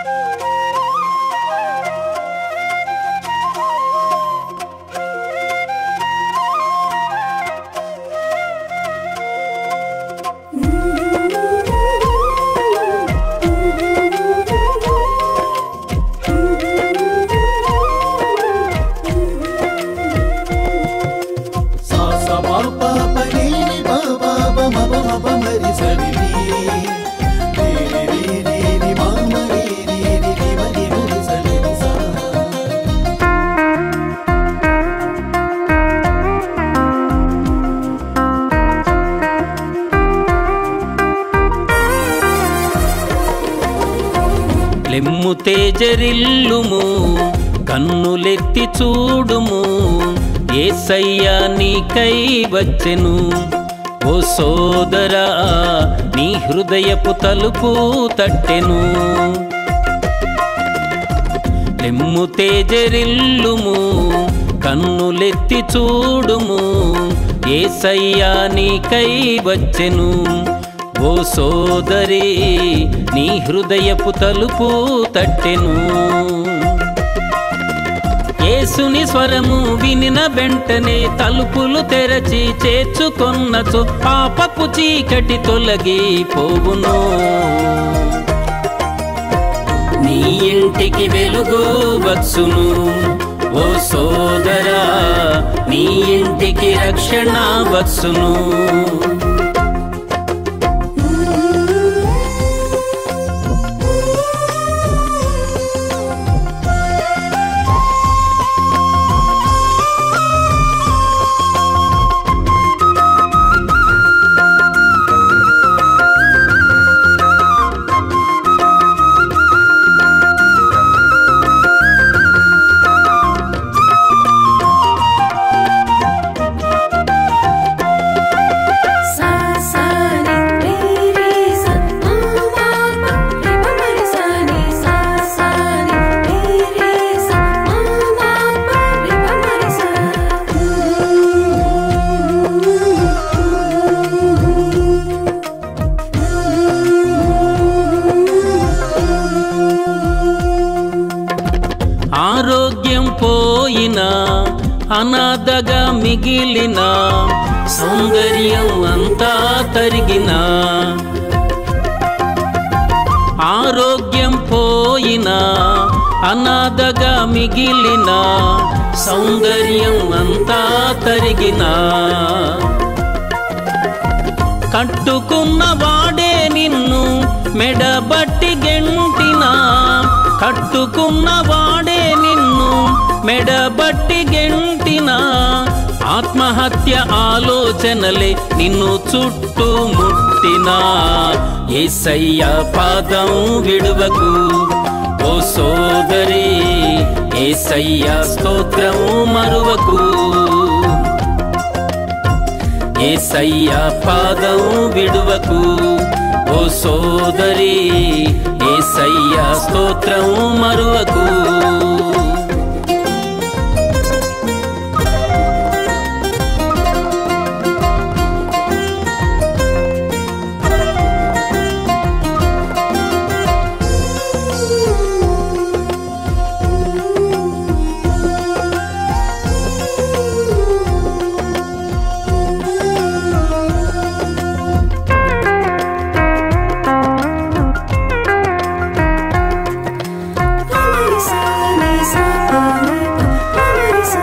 సా స ప ప ప ని ని ప ప ప మ ప మ ప మ రి స రి రి. రి రి రి రి రి మ మ రి రి రి రి మ రి మ రి స రి రి స. లెమ్ము తేజరిల్లుము కన్నులెత్తి చూడుము ఏసయ్యా నీకై వచ్చెను ఓ సోదరా నీ హృదయపు తలుపు తట్టెను లెమ్ము తేజరిల్లుము కన్నులెత్తి చూడుము ఏసయ్యా నీకై వచ్చెను ఓ సోదరి నీ హృదయపు తలుపు తట్టెను యేసుని స్వరము వినిన వెంటనే తలుపులు తెరచి చేర్చుకొన్నచో పాపపు చీకటి తొలగి పోవును నీ ఇంటికి వెలుగు వచ్చును ఓ సోదరా నీ ఇంటికి రక్షణ వచ్చును సా సా ని రి రి స మా మా ప రి ప మ రి స ని సా సా ని రి రి స మా మా ప రి ప మ రి స ఆరోగ్యం పోయినా అనాథగా మిగిలిన సౌందర్యం అంతా తరిగిన ఆరోగ్యం పోయినా అనాథగా మిగిలిన సౌందర్యం అంతా తరిగిన కట్టుకున్న వాడే నిన్ను మెడబట్టి గెంటినా కట్టుకున్న వాడే నిన్ను మెడబట్టి గెంటినా ఆత్మహత్య ఆలోచనలే నిన్ను చుట్టూ ముట్టినా ఏసయ్య పాదం విడువకు ఓ సోదరి ఏసయ్య స్తోత్రం మరువకు ఏసయ్యా పాదం విడువకు ఓ సోదరి ఏసయ్యా స్తోత్రం మరువకు ప మ రి స ని స ప ని ప మ రి స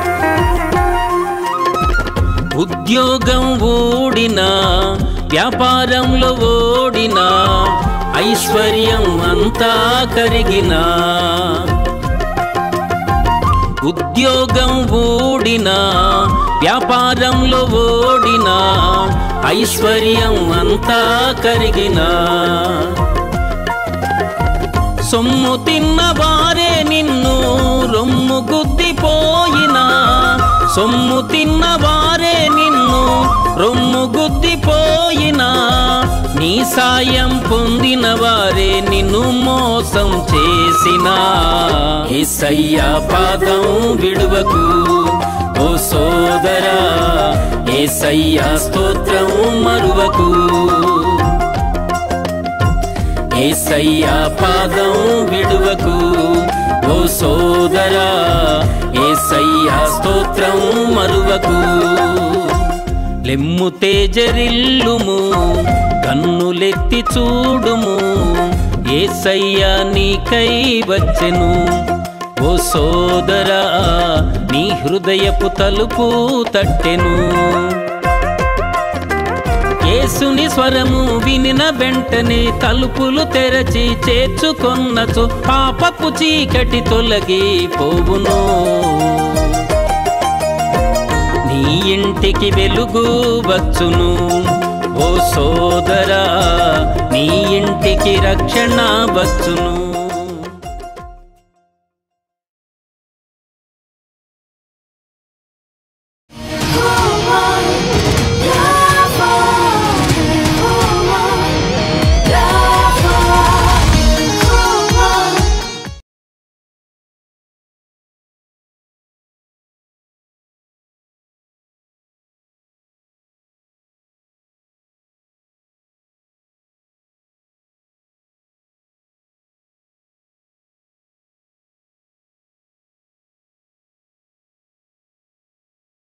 ఉద్యోగం ఓడినా వ్యాపారంలో ఓడినా ఐశ్వర్యం అంతా కరిగినా ఉద్యోగం ఓడినా వ్యాపారంలో ఓడినా ఐశ్వర్యం అంతా కరిగినా సొమ్ము తిన్న వారే నిన్ను రొమ్ము గుద్దిపోయినా సొమ్ము తిన్న వారే నిన్ను రొమ్ము గుద్దిపోయినా నీ సాయం పొందిన వారే నిన్ను మోసం చేసినా ఏసయ్యా పాదం విడువకు ఓ సోదరా ఏసయ్యా స్తోత్రం మరువకు ఏసయ్యా పాదం విడువకు ఓ సోదరా ఏసయ్యా స్తోత్రం మరువకు లెమ్ము తేజరిల్లుము కన్నులెత్తి చూడుము ఏసయ్యా నీకై వచ్చెను ఓ సోదరా నీ హృదయపు తలుపు తట్టెను యేసుని స్వరము వినిన వెంటనే తలుపులు తెరచి చేర్చుకొన్నచో పాపపు చీకటి తొలగి పోవును నీ ఇంటికి వెలుగు వచ్చును ఓ సోదరా నీ ఇంటికి రక్షణ వచ్చును